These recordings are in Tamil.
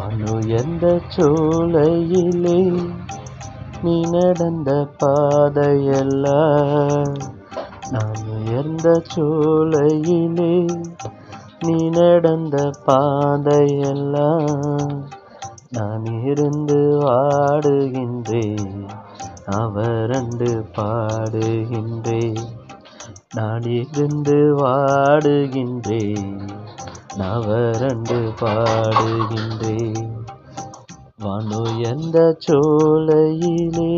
வானுயர்ந்த சோலையிலே நீ நடந்த பாதையெல்லாம் நான் உயர்ந்த சோலையிலே நீ நடந்த பாதையெல்லாம் நான் இருந்து வாடுகின்றேன் அவரண்டு பாடுகின்றேன் நான் இருந்து வாடுகின்றேன் நவரண்டு பாடுகின்றேன் வானுயர்ந்த சோலையிலே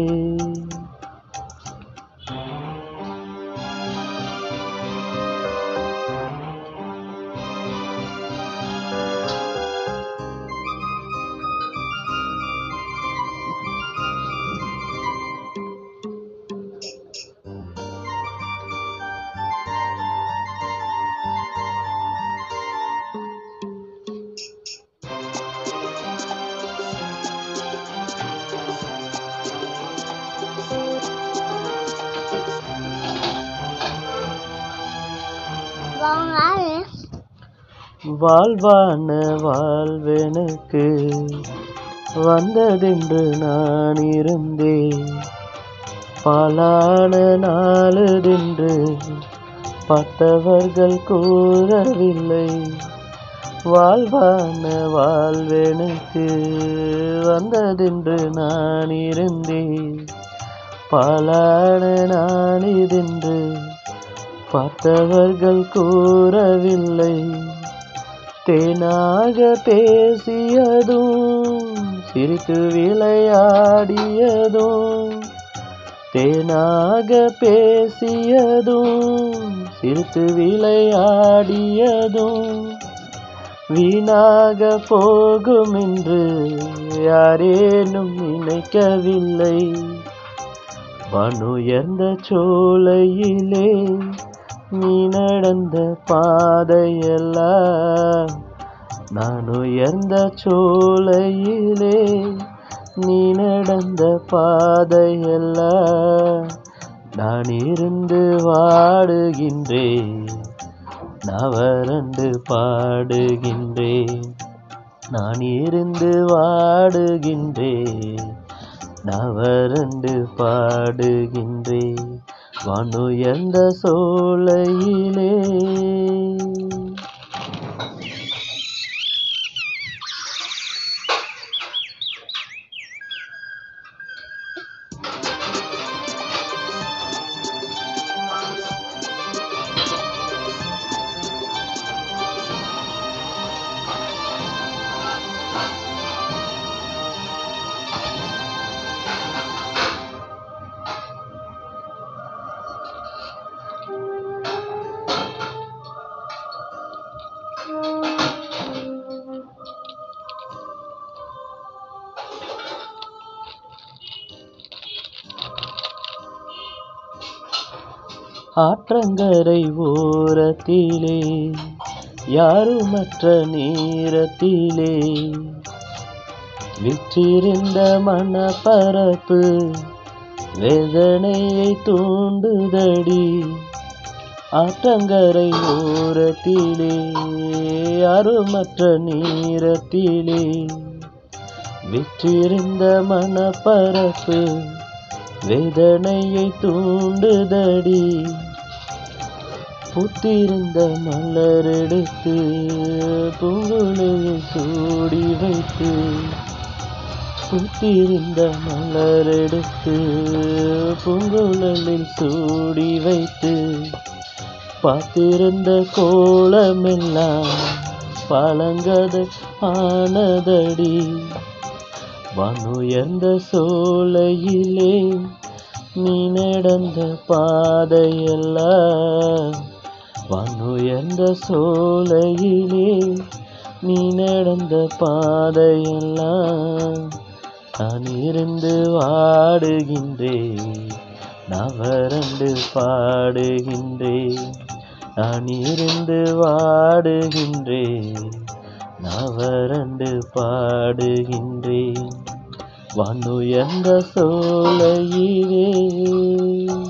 வாங்க வாழ்வான வாழ்வெனக்கு வந்ததென்று நான் இருந்தேன் பாலான நாளதென்று பார்த்தவர்கள் கூறவில்லை வாழ்வான வாழ்வெனக்கு வந்ததென்று நான் இருந்தேன் பாலான நான் இதென்று பார்த்தவர்கள் கூறவில்லை தேனாக பேசியதும் சிரித்து விளையாடியதும் தேனாக பேசியதும் சிரித்து விளையாடியதும் வீணாக போகும் என்று யாரேனும் நினைக்கவில்லை வானுயர்ந்த சோலையிலே நீ நடந்த பாதையெல்லாம் நான் உயர்ந்த சோலையிலே நீ நடந்த பாதையெல்லாம் நான் இருந்து வாடுகின்றேன் நவரண்டு பாடுகின்றேன் நான் இருந்து வாடுகின்றேன் நவரண்டு பாடுகின்றேன் வானுயர்ந்த சோலையிலே ஆற்றங்கரை ஓரத்திலே யாருமற்ற நேரத்திலே விற்றிருந்த மனப்பரப்பு வேதனையை தூண்டுதடி ஆற்றங்கரை ஓரத்திலே யாருமற்ற நேரத்திலே விற்றிருந்த மனப்பரப்பு வேதனையை தூண்டுதடி புத்திருந்த மலர் எடுத்து பூங்குழலை சூடி வைத்து புத்திருந்த மலர் எடுத்து பூங்குழலில் சூடி வைத்து பார்த்திருந்த கோலமெல்லாம் பழங்கதை ஆனதடி வானுயர்ந்த சோலையிலே நீ நடந்த பாதையெல்லாம் வானுயர்ந்த சோலையிலே நீ நடந்த பாதையெல்லாம் நான் இருந்து வாடுகின்றேன் நவரண்டு பாடுகின்றேன் நான் இருந்து வாடுகின்றேன் நவரண்டு பாடுகின்றேன் வானுயர்ந்த சோலையிலே